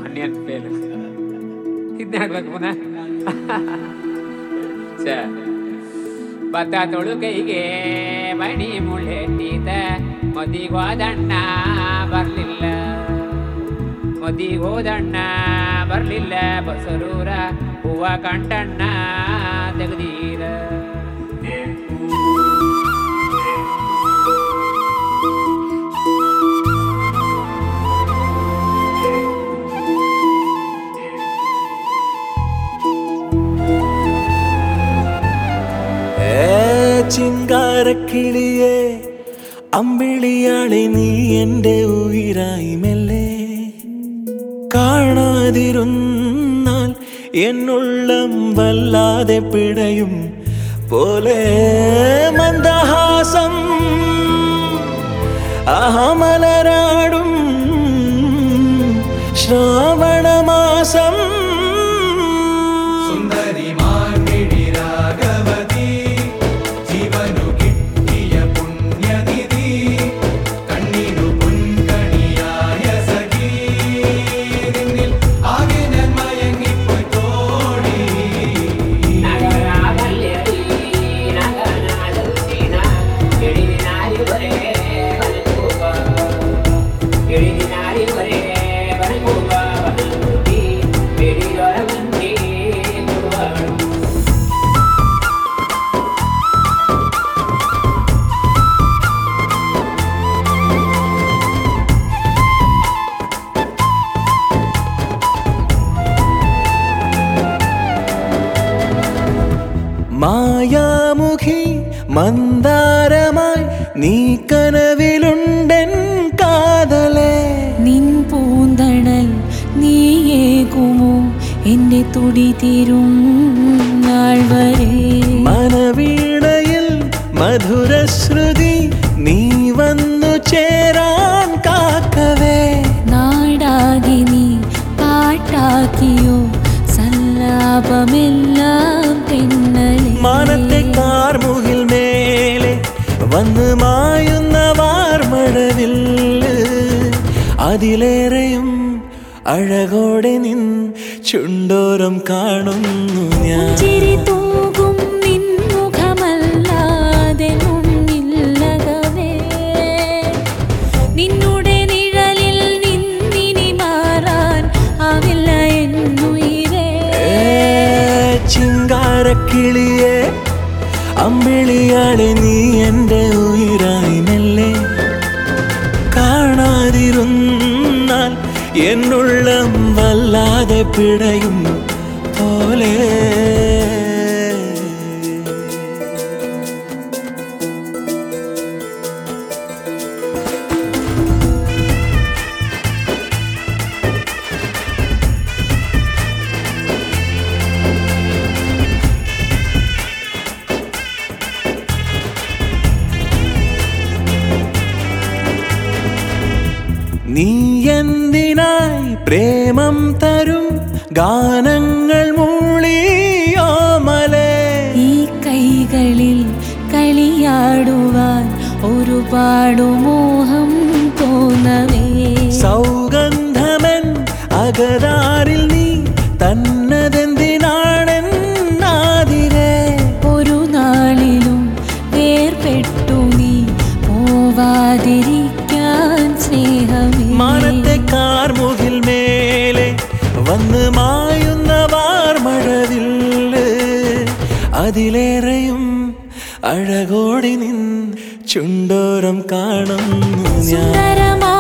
Onion fail ಇದನ್ನ ಹೇಳ್ಬೇಕು ಪುನಃ ಛೆ. ಭತ್ತ ತೊಳುಕೈಗೆ ಮಣಿ ಮುಳ್ಳೆಟ್ಟಿದ ಮದಿಗೋದಣ್ಣ ಬರ್ಲಿಲ್ಲ ಮದಿಗೋದಣ್ಣ ಬರ್ಲಿಲ್ಲ ಬಸರೂರ ಹೂವ ಕಂಟಣ್ಣ ತೆಗ್ದೀರ ഏ ചിങ്കാരക്കിളിയെ അമ്പിളിയാളെ നീ എൻ്റെ ഉയിരായി മെല്ലെ കാണാതിരുന്നാൽ എന്നുള്ളം വല്ലാതെ പിടയും പോലെ മന്ദഹാസം അഹമലരാടും ശ്രാവണമാസം സുന്ദരി മാർമിഴിരാഗവതി ജീവനു കിട്ടിയ പുണ്യനിധി കണ്ണിനു പൊൻകണിയായ സഖി നിന്നിൽ ആകെ ഞാൻ മയങ്ങിപ്പോയി തോടി മായാമുഖി മന്ദാരമായി നീ കനവിലുണ്ടെൻ കാതലേ നിൻ പൂന്തണൽ നീയേകുമോ എന്റെ തുടി തീരും നാൾ വരെ മനവീണയിൽ മധുരശ്രുതി നീ വന്നു ചേരാൻ കാക്കവേ നാടാകെ നീ പാട്ടാക്കിയോ സല്ലാപമെല്ലാം തെന്നലെ മാനത്തെ കാർമുകിൽ മേലെ വന്ന് മായുന്ന വാർമഴവിൽ അതിലേറെയും അഴകോടെ നിൻ ചുണ്ടോരം കാണുന്നു ഞാൻ ചിരി തൂകും നിൻ മുഖമല്ലാതെ മുന്നില്ലകവേ നിന്നുടെ നിഴലിൽ നിന്നിനി മാറാൻ ആവില്ല എന്നുയിരേ ഏ, ചിങ്കാരക്കിളിയെ അമ്പിളിയാളെ നീ എൻ്റെ ഉയിരായി മെല്ലെ കാണാതിരുന്നാൽ എന്നുള്ളം വല്ലാതെ പിടയും പോലെ നീ എന്തിനായി പ്രേമം തരും ഗാനങ്ങൾ മൂളിയോമലേ ഈ കൈകളിൽ കളിയാടുവാൻ ഒരുപാടു മോഹം തോന്നവേ സൗഗന്ധമൻ അകതാരിൽ നീ തന്നതെന്തിനാണെന്നാതിരേ ഒരു നാളിലും വേർപെട്ടു നീ പോവാതിരിക്കാൻ സ്നേഹമേ മാനത്തെ കാർമുകിൽ മേലെ വന്ന് മായുന്ന വാർമഴവിൽ അതിലേറെയും അഴകോടി നിൻ ചുണ്ടോരം കാണുന്നു ഞാൻ സുന്ദരമാ